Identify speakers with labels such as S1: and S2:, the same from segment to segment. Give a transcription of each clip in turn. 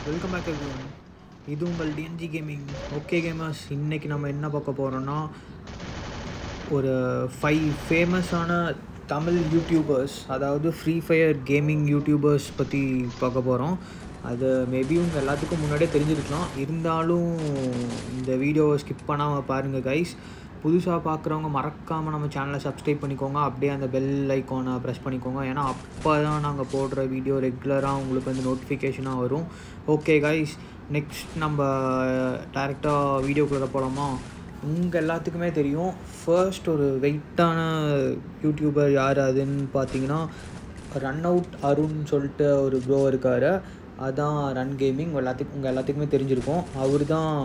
S1: welcome back everyone இது உங்கள் TNG gaming okay gamers இன்னைக்கு நம்ம என்ன பார்க்க போகிறோம்னா ஒரு ஃபைவ் ஃபேமஸான தமிழ் யூடியூபர்ஸ் அதாவது ஃப்ரீ ஃபயர் கேமிங் யூடியூபர்ஸ் பற்றி பார்க்க போகிறோம் அது மேபி உங்கள் எல்லாத்துக்கும் முன்னாடியே தெரிஞ்சிருக்கலாம் இருந்தாலும் இந்த வீடியோவை ஸ்கிப் பண்ணாமல் பாருங்கள் கைஸ் புதுசாக பார்க்குறவங்க மறக்காமல் நம்ம சேனலை சப்ஸ்கிரைப் பண்ணிக்கோங்க அப்படியே அந்த பெல் ஐக்கானை ப்ரெஸ் பண்ணிக்கோங்க ஏன்னா அப்போ தான் நாங்கள் போடுற வீடியோ ரெகுலராக உங்களுக்கு வந்து நோட்டிஃபிகேஷனாக வரும் ஓகே கைஸ் நெக்ஸ்ட் நம்ம டேரெக்டாக வீடியோக்குள்ளே போகலாமா உங்கள் எல்லாத்துக்குமே தெரியும் ஃபர்ஸ்ட் ஒரு வெயிட்டான யூடியூபர் யார் அதுன்னு பார்த்தீங்கன்னா ரன் அவுட் அருண் சொல்லிட்டு ஒரு ப்ரோ இருக்கார் அதான் ரன் கேமிங் எல்லாத்துக்கும் உங்கள் எல்லாத்துக்குமே தெரிஞ்சிருக்கும் அவர் தான்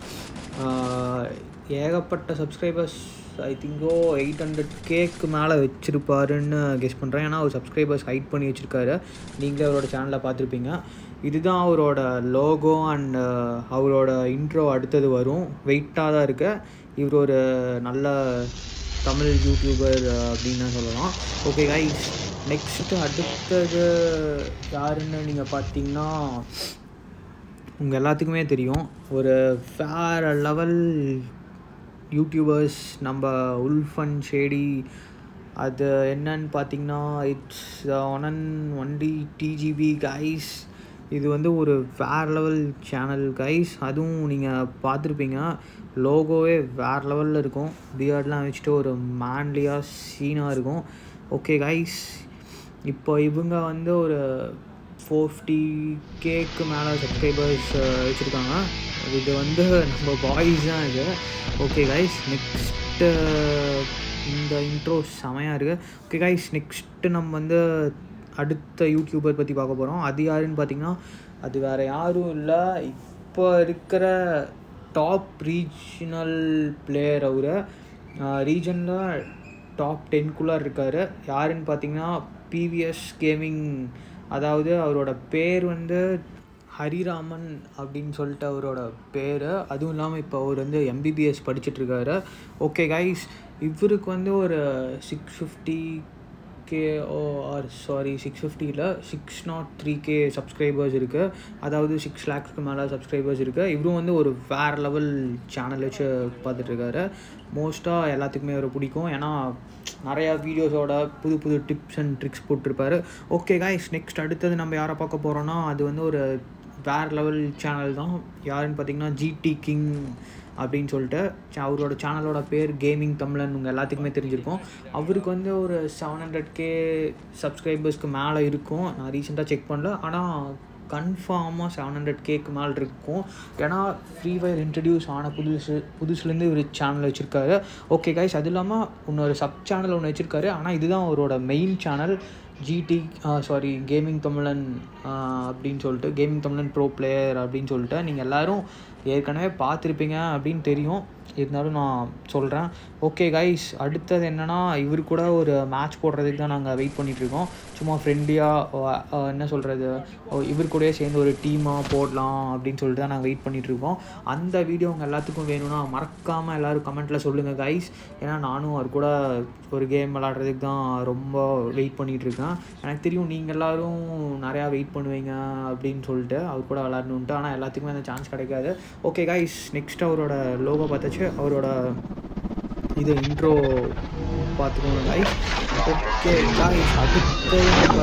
S1: ஏகப்பட்ட சப்ஸ்கிரைபர்ஸ் ஐ திங்கோ எயிட் ஹண்ட்ரட் கேக்கு மேலே வச்சுருப்பாருன்னு கெஸ் பண்ணுறேன் ஏன்னா அவர் சப்ஸ்கிரைபர்ஸ் ஹைட் பண்ணி வச்சுருக்காரு நீங்களே அவரோட சேனலில் பார்த்துருப்பீங்க இதுதான் அவரோட லோகோ அண்ட் அவரோட இன்ட்ரோ அடுத்தது வரும் வெயிட்டாக தான் இருக்கு இவர் ஒரு நல்ல தமிழ் யூடியூபர் அப்படின்னு சொல்லலாம் ஓகே கைஸ் நெக்ஸ்ட்டு அடுத்தது யாருன்னு நீங்கள் பார்த்தீங்கன்னா உங்கள் எல்லாத்துக்குமே தெரியும் ஒரு வேற லெவல் யூடியூபர்ஸ் நம்ம உல்ஃப் அண்ட் ஷேடி அது என்னன்னு பார்த்தீங்கன்னா it's one and only DGP guys இது வந்து ஒரு வேறு லெவல் சேனல் கைஸ் அதுவும் நீங்கள் பார்த்துருப்பீங்க லோகோவே வேறு லெவலில் இருக்கும் பியர்ட்லாம் வச்சுட்டு ஒரு மேன்லியாக சீனாக இருக்கும் ஓகே கைஸ் இப்போ இவங்க வந்து ஒரு ஃபோர் ஃபிஃப்டி கேக்கு மேலே சப்ஸ்கிரைபர்ஸ் வச்சுருக்காங்க இது வந்து நம்ம பாய்ஸ் தான் இது ஓகே கைஸ் நெக்ஸ்ட்டு இந்த இன்ட்ரோ செமையாக இருக்குது ஓகே கைஸ் நெக்ஸ்ட்டு நம்ம வந்து அடுத்த யூடியூபர் பற்றி பார்க்க போகிறோம் அது யாருன்னு பார்த்தீங்கன்னா அது வேறு யாரும் இல்லை இப்போ இருக்கிற டாப் ரீஜனல் பிளேயர் அவர் ரீஜனில் டாப் டென்குள்ளே இருக்கார் யாருன்னு பார்த்தீங்கன்னா பிவிஎஸ் கேமிங் அதாவது அவரோட பேர் வந்து ஹரிராமன் அப்படின்னு சொல்லிட்டு அவரோட பேர் அதுவும் இல்லாமல் இப்போ அவர் வந்து எம்பிபிஎஸ் படிச்சுட்ருக்காரு ஓகே கைஸ் இவருக்கு வந்து ஒரு six fifty K or sorry six ஃபிஃப்டியில் six not three K subscribers இருக்குது அதாவது சிக்ஸ் லேக்ஸ்க்கு மேலே சப்ஸ்கிரைபர்ஸ் இருக்குது இவரும் வந்து ஒரு வேறு லெவல் சேனல் வச்சு பார்த்துட்ருக்காரு மோஸ்ட்டாக எல்லாத்துக்குமே அவர் பிடிக்கும் ஏன்னா நிறையா வீடியோஸோட புது புது டிப்ஸ் அண்ட் ட்ரிக்ஸ் போட்டிருப்பாரு ஓகே காய்ஸ் நெக்ஸ்ட் அடுத்தது நம்ம யாரை பார்க்க போகிறோன்னா அது வந்து ஒரு வேறு லெவல் சேனல் தான் யாருன்னு பார்த்தீங்கன்னா ஜிடி கிங் அப்படின்னு சொல்லிட்டு அவரோட சேனலோட பேர் கேமிங் தமிழன் உங்கள் எல்லாத்துக்குமே தெரிஞ்சிருக்கும் அவருக்கு வந்து ஒரு செவன் ஹண்ட்ரட் கே சப்ஸ்கிரைபர்ஸ்க்கு மேலே இருக்கும் நான் ரீசெண்டாக செக் பண்ணல ஆனால் கன்ஃபார்மாக செவன் ஹண்ட்ரட் கேக்கு மேலே இருக்கும் ஏன்னா ஃப்ரீ ஃபயர் இன்ட்ரடியூஸ் ஆன புதுசு புதுசுலேருந்து ஒரு சேனல் வச்சுருக்காரு ஓகே கைஸ் அது இல்லாமல் இன்னொரு சப் சேனல் ஒன்று வச்சுருக்காரு ஆனால் இதுதான் அவரோட main channel GT sorry gaming Tamilan அப்படின்னு சொல்லிட்டு கேமிங் தமிழன் ப்ரோ பிளேயர் அப்படின்னு சொல்லிட்டு நீங்கள் எல்லோரும் ஏற்கனவே பார்த்துருப்பீங்க அப்படின்னு தெரியும் இருந்தாலும் நான் சொல்கிறேன் ஓகே கைஸ் அடுத்தது என்னென்னா இவர் கூட ஒரு மேட்ச் போடுறதுக்கு தான் நாங்கள் வெயிட் பண்ணிகிட்ருக்கோம் சும்மா ஃப்ரெண்ட்லியாக என்ன சொல்கிறது இவர் கூடயே சேர்ந்து ஒரு டீமாக போடலாம் அப்படின்னு சொல்லிட்டு தான் நாங்கள் வெயிட் பண்ணிகிட்ருக்கோம் அந்த வீடியோ உங்கள் எல்லாத்துக்கும் வேணும்னா மறக்காமல் எல்லோரும் கமெண்ட்டில் சொல்லுங்கள் கைஸ் ஏன்னா நானும் அவர் கூட ஒரு கேம் விளாட்றதுக்கு தான் ரொம்ப வெயிட் பண்ணிகிட்ருக்கேன் எனக்கு தெரியும் நீங்கள் எல்லோரும் நிறையா வெயிட் பண்ணுவீங்க அப்படின்னு சொல்லிட்டு அவர் கூட விளாட்ணுன்ட்டு ஆனால் எல்லாத்துக்குமே அந்த சான்ஸ் கிடைக்காது ஓகே கைஸ் நெக்ஸ்ட் அவரோட லோகோ பார்த்தாச்சு அவரோட இது இன்ட்ரோ பார்த்துக்கோங்க கைஸ் ஓகே கைஸ் அடுத்து நம்ம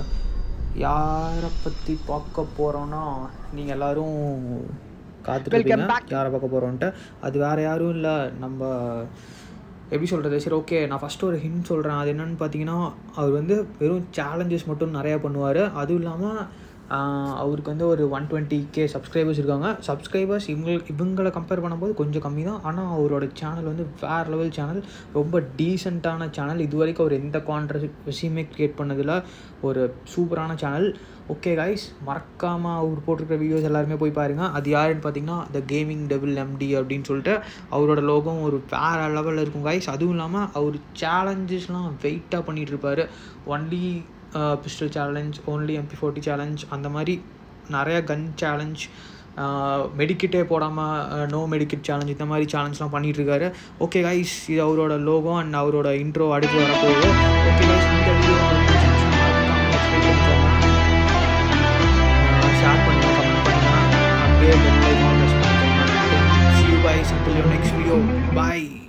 S1: யாரை பற்றி பார்க்க போகிறோன்னா நீங்கள் எல்லோரும் காத்துருப்பீங்க யாரை பார்க்க போகிறோன்ட்டு அது வேறு யாரும் இல்லை நம்ம எப்படி சொல்கிறது சரி ஓகே நான் ஃபஸ்ட்டு ஒரு ஹிண்ட் சொல்கிறேன் அது என்னென்னு பார்த்தீங்கன்னா அவர் வந்து வெறும் சேலஞ்சஸ் மட்டும் நிறையா பண்ணுவார் அதுவும் இல்லாமல் அவருக்கு வந்து ஒரு ஒன் டுவெண்ட்டி கே சப்ஸ்கிரைபர்ஸ் இருக்காங்க சப்ஸ்கிரைபர்ஸ் இவங்க இவங்களை கம்பேர் பண்ணும்போது கொஞ்சம் கம்மி தான் ஆனால் அவரோட சேனல் வந்து வேறு லெவல் சேனல் ரொம்ப டீசெண்டான சேனல் இது வரைக்கும் அவர் எந்த கான்ட்ரவர்சியுமே க்ரியேட் பண்ணதில் ஒரு சூப்பரான சேனல் ஓகே கைஸ் மறக்காமல் அவர் போட்டிருக்கிற வீடியோஸ் எல்லாருமே போய் பாருங்கள் அது யாருன்னு பார்த்தீங்கன்னா த கேமிங் டெபிள் எம்டி அப்படின்னு சொல்லிட்டு அவரோட லோகம் ஒரு வேறு லெவலில் இருக்கும் கைஸ் அதுவும் இல்லாமல் அவர் சேலஞ்சஸ்லாம் வெயிட்டாக பண்ணிகிட்டு இருப்பார் only pistol challenge only MP forty challenge அந்த மாதிரி நிறையா கன் சேலஞ்ச் மெடிக்கிட்டே போடாமல் நோ மெடிக்கிட் சேலஞ்ச் இந்த மாதிரி சேலஞ்ச்லாம் பண்ணிகிட்ருக்காரு ஓகே கைஸ் இது அவரோட லோகோ அண்ட் அவரோட இன்ட்ரோ அடுத்து வரப்போகுது ஓகே கைஸ் இந்த வீடியோ ஷேர் பண்ணுங்கள் கமெண்ட் பண்ணுங்கள் பாய்